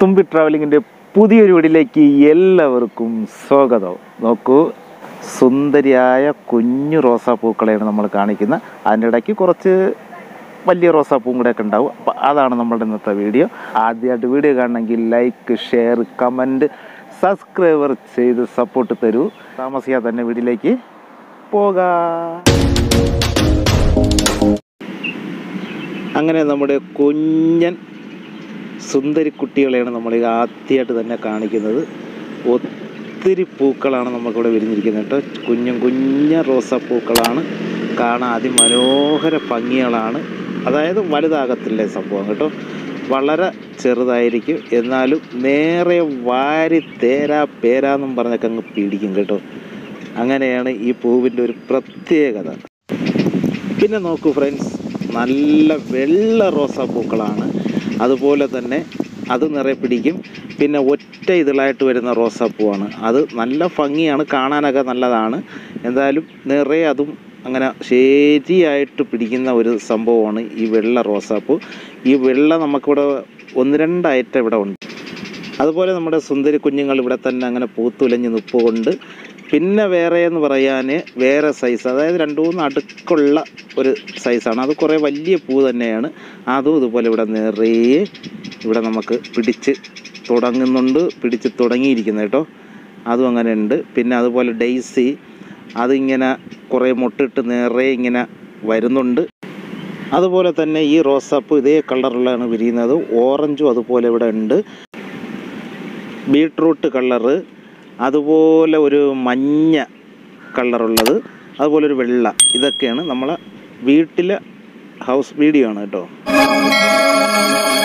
തുമ്പി ട്രാവലിങ്ങിൻ്റെ പുതിയൊരു വീടിലേക്ക് എല്ലാവർക്കും സ്വാഗതം നോക്കൂ സുന്ദരിയായ കുഞ്ഞു റോസാപ്പൂക്കളെയാണ് നമ്മൾ കാണിക്കുന്നത് അതിൻ്റെ ഇടയ്ക്ക് കുറച്ച് വലിയ റോസാപ്പൂവും കൂടെയൊക്കെ ഉണ്ടാവും അപ്പം അതാണ് നമ്മളുടെ ഇന്നത്തെ വീഡിയോ ആദ്യമായിട്ട് വീഡിയോ കാണണമെങ്കിൽ ലൈക്ക് ഷെയർ കമൻറ്റ് സബ്സ്ക്രൈബർ ചെയ്ത് സപ്പോർട്ട് തരൂ താമസിയാതെ തന്നെ വീഡിയോയിലേക്ക് പോകാം അങ്ങനെ നമ്മുടെ കുഞ്ഞൻ സുന്ദരി കുട്ടികളെയാണ് നമ്മൾ ആദ്യമായിട്ട് തന്നെ കാണിക്കുന്നത് ഒത്തിരി പൂക്കളാണ് നമുക്കിവിടെ വിരിഞ്ഞിരിക്കുന്നത് കേട്ടോ കുഞ്ഞും കുഞ്ഞ റോസാപ്പൂക്കളാണ് കാണാൻ അതിമനോഹര ഭംഗികളാണ് അതായത് വലുതാകത്തില്ല ഈ സംഭവം കേട്ടോ വളരെ ചെറുതായിരിക്കും എന്നാലും നേരെ വാരി തേരാ പേരാന്നും പറഞ്ഞൊക്കെ അങ്ങ് പിടിക്കും കേട്ടോ അങ്ങനെയാണ് ഈ പൂവിൻ്റെ ഒരു പ്രത്യേകത പിന്നെ നോക്കൂ ഫ്രണ്ട്സ് നല്ല വെള്ള റോസാപ്പൂക്കളാണ് അതുപോലെ തന്നെ അത് നിറയെ പിടിക്കും പിന്നെ ഒറ്റ ഇതിലായിട്ട് വരുന്ന റോസാപ്പൂവാണ് അത് നല്ല ഭംഗിയാണ് കാണാനൊക്കെ നല്ലതാണ് എന്തായാലും നിറയെ അതും അങ്ങനെ ശരിയായിട്ട് പിടിക്കുന്ന ഒരു സംഭവമാണ് ഈ വെള്ള റോസാപ്പൂ ഈ വെള്ള നമുക്കിവിടെ ഒന്ന് രണ്ട് ഐറ്റം ഇവിടെ ഉണ്ട് അതുപോലെ നമ്മുടെ സുന്ദരി കുഞ്ഞുങ്ങൾ ഇവിടെ തന്നെ അങ്ങനെ പൂത്തുലഞ്ഞ് നിൽപ്പുകൊണ്ട് പിന്നെ വേറെ എന്ന് പറയാൻ വേറെ സൈസ് അതായത് രണ്ട് മൂന്ന് അടുക്കുള്ള ഒരു സൈസാണ് അത് കുറേ വലിയ പൂ തന്നെയാണ് അതും ഇതുപോലെ ഇവിടെ നിറയെ ഇവിടെ നമുക്ക് പിടിച്ച് തുടങ്ങുന്നുണ്ട് പിടിച്ച് തുടങ്ങിയിരിക്കുന്നത് കേട്ടോ അതും അങ്ങനെ ഉണ്ട് പിന്നെ അതുപോലെ ഡെയ്സി അതിങ്ങനെ കുറേ മുട്ടിട്ട് നിറയെ ഇങ്ങനെ വരുന്നുണ്ട് അതുപോലെ തന്നെ ഈ റോസാപ്പൂ ഇതേ കളറിലാണ് വിരിയുന്നത് ഓറഞ്ചും അതുപോലെ ഇവിടെ ഉണ്ട് ബീട്രൂട്ട് കളറ് അതുപോലെ ഒരു മഞ്ഞ കളറുള്ളത് അതുപോലെ ഒരു വെള്ള ഇതൊക്കെയാണ് നമ്മളെ വീട്ടിലെ ഹൗസ് വീഡിയോ ആണ് കേട്ടോ